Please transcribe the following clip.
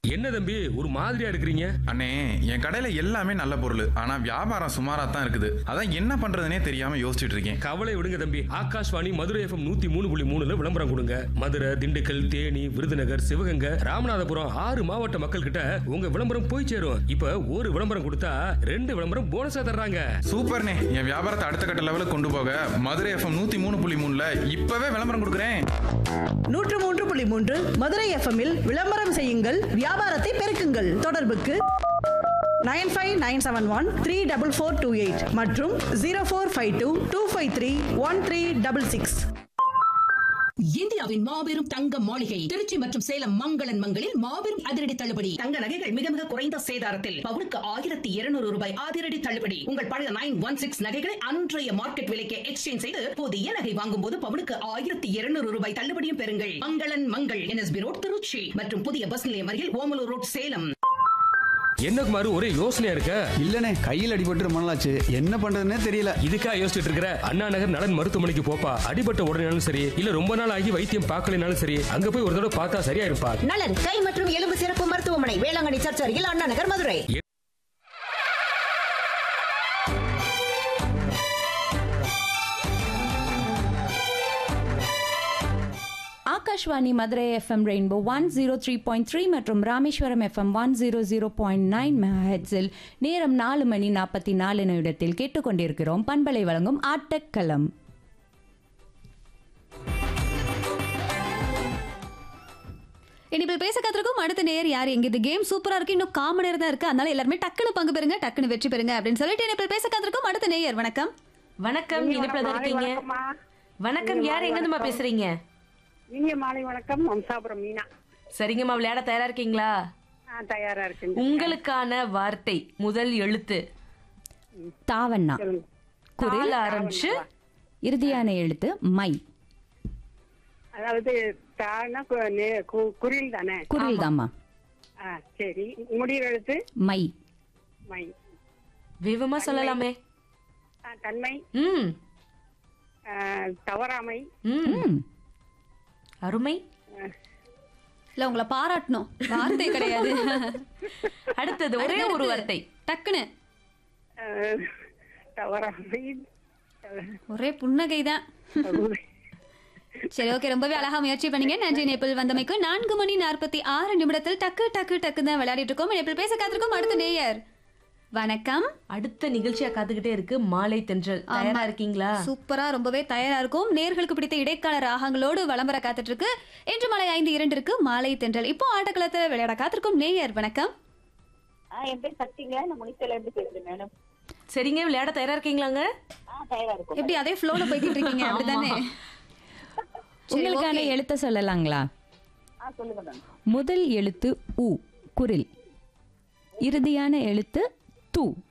என்ன தம்பி ஒரு மாதிரியா இருக்கிறீங்க அண்ணே என் கடையில எல்லாமே நல்ல பொருள் ஆனா வியாபாரம் சுமாரா தான் இருக்குது அதான் என்ன பண்றதுனே தெரியாம யோசிச்சுட்டு இருக்கேன் கவலை விடுங்க தம்பி ஆகாஷ்வாணி மதுரை எஃப்எம் நூத்தி மூணு புள்ளி மூணுல விளம்பரம் கொடுங்க மதுரை திண்டுக்கல் தேனி விருதுநகர் சிவகங்கை ராமநாதபுரம் ஆறு மாவட்ட மக்கள் கிட்ட உங்க விளம்பரம் போய் சேரும் இப்ப ஒரு விளம்பரம் கொடுத்தா ரெண்டு விளம்பரம் போனஸா தர்றாங்க சூப்பர்ண்ணே என் வியாபாரத்தை அடுத்த கட்ட லெவலுக்கு கொண்டு போக மதுரை எஃப்எம் நூத்தி மூணு புள்ளி மூணுல இப்பவே விளம்பரம் கொடுக்குறேன் நூற்று மூன்று புள்ளி மூன்று மதுரை எஃப்எம்மில் விளம்பரம் செய்யுங்கள் வியாபாரத்தை பெருக்குங்கள் தொடர்புக்கு nine five nine seven one three double four two eight மற்றும் zero four five two two five three one three double six இந்தியாவின் மாபெரும் தங்க மாளிகை திருச்சி மற்றும் சேலம் மங்களன் மங்களில் மாபெரும் அதிரடி தள்ளுபடி தங்க நகைகள் மிக மிக குறைந்த சேதாரத்தில் பவுனுக்கு ஆயிரத்தி இருநூறு ரூபாய் அதிரடி தள்ளுபடி உங்கள் பழைய நைன் ஒன் சிக்ஸ் நகைகளை அன்றைய மார்க்கெட் விலைக்கு எக்ஸ்சேஞ்ச் செய்து புதிய நகை வாங்கும் போது பவுனுக்கு ஆயிரத்தி இருநூறு ரூபாய் தள்ளுபடியும் பெறுங்கள் மங்களன் மங்கள் என்எஸ்பி ரோட் திருச்சி மற்றும் புதிய பஸ் நிலையம் அருகில் ஓமலூர் ரோட் சேலம் என்ன குமாரு ஒரே யோசனையா இருக்க இல்லனே கையில் அடிபட்டு ரொம்ப நாளாச்சு என்ன பண்றதுன்னே தெரியல இதுக்கா யோசிச்சுட்டு இருக்கிற அண்ணா நகர் நலன் மருத்துவமனைக்கு போப்பா அடிபட்ட உடனேனாலும் சரி இல்ல ரொம்ப நாள் ஆகி வைத்தியம் பார்க்கலைனாலும் சரி அங்க போய் ஒரு தடவை பார்த்தா சரியா இருப்பா நலன் கை மற்றும் எலும்பு சிறப்பு மருத்துவமனை வேளாங்கண்ணி சர்ச் அருகில் Anna Nagar Madurai Akashvani Madurai FM rainbow one zero three point three மற்றும் Rameswaram FM one zero zero point nine மெஹெட்ஸில் நேரம் நாலு மணி நாற்பத்தி நாலு நிமிடத்தில் கேட்டுக்கொண்டிருக்கிறோம் பண்பலை வழங்கும் ஆட்டக்களம் இனிப்பில் பேச கத்திருக்கும் அடுத்த நேர் யார் எங்க இது கேம் சூப்பரா இருக்கு இன்னும் காம நேரம் தான் இருக்கு அதனால எல்லாருமே டக்குனு பங்கு பெறுங்க டக்குனு வெற்றி பெறுங்க அப்படின்னு சொல்லிட்டு இனிப்பில் பேச கத்திருக்கும் அடுத்த நேயர் வணக்கம் வணக்கம் இனிப்புல தான் இருக்கீங்க வணக்கம் யார் எங்க இருந்துமா பேசுறீங்க இனிய மாலை வணக்கம் வம்சாபுரம் மீனா சரிங்கம்மா விளையாட தயாரா இருக்கீங்களா நான் தயாரா இருக்கேன் உங்களுக்கான வார்த்தை முதல் எழுத்து தாவண்ணா குரல் ஆரம்பிச்சு இறுதியான எழுத்து மை அதாவது தானா கு- நே- கு- குரில் தானே குரில் தாம்மா ஆ, சரி முடிவு எழுத்து மை மை வேகமா சொல்லலாமே ஆ, தன்மை ம் ஆ, தவறாமை ம் ம் அருமை இல்ல உங்களை பாராட்டணும் வார்த்தை கிடையாது அடுத்தது ஒரே ஒரு அடுத்தடுத்து. வார்த்தை டக்குன்னு ஆ, தவறாமை ஒரே புன்னகை தான் சரி ஓகே ரொம்பவே அழகா முயற்சி பண்ணீங்க நன்றி நேபிள் வந்தமைக்கு நான்கு மணி நாற்பத்தி ஆறு நிமிடத்தில் டக்கு டக்கு டக்கு தான் விளையாடிட்டு இருக்கோம் நேபிள் பேச காத்திருக்கோம் அடுத்த நேயர் வணக்கம் அடுத்த நிகழ்ச்சியா காத்துக்கிட்டே இருக்கு மாலை தென்றல் தயாரா இருக்கீங்களா சூப்பரா ரொம்பவே தயாரா இருக்கும் நேர்களுக்கு பிடித்த இடைக்கால ராகங்களோடு விளம்பர காத்துட்டு இருக்கு இன்று மாலை ஐந்து இரண்டிற்கு மாலை தென்றல் இப்போ ஆட்டக்களத்துல விளையாட காத்திருக்கும் நேயர் வணக்கம் என் பேர் சக்திங்க நான் முனிப்பேல இருந்து பேசுறேன் மேடம் சரிங்க விளையாட தயாரா இருக்கீங்களாங்க ஆ தயாரா இருக்கும் எப்படி அதே ஃப்ளோல போய்கிட்டு இருக்கீங்க அப்படிதானே சரி, உங்களுக்கான okay. எழுத்த சொல்லலாங்களா ஆ சொல்லுங்க மேம் முதல் எழுத்து உ குரில் இறுதியான எழுத்து து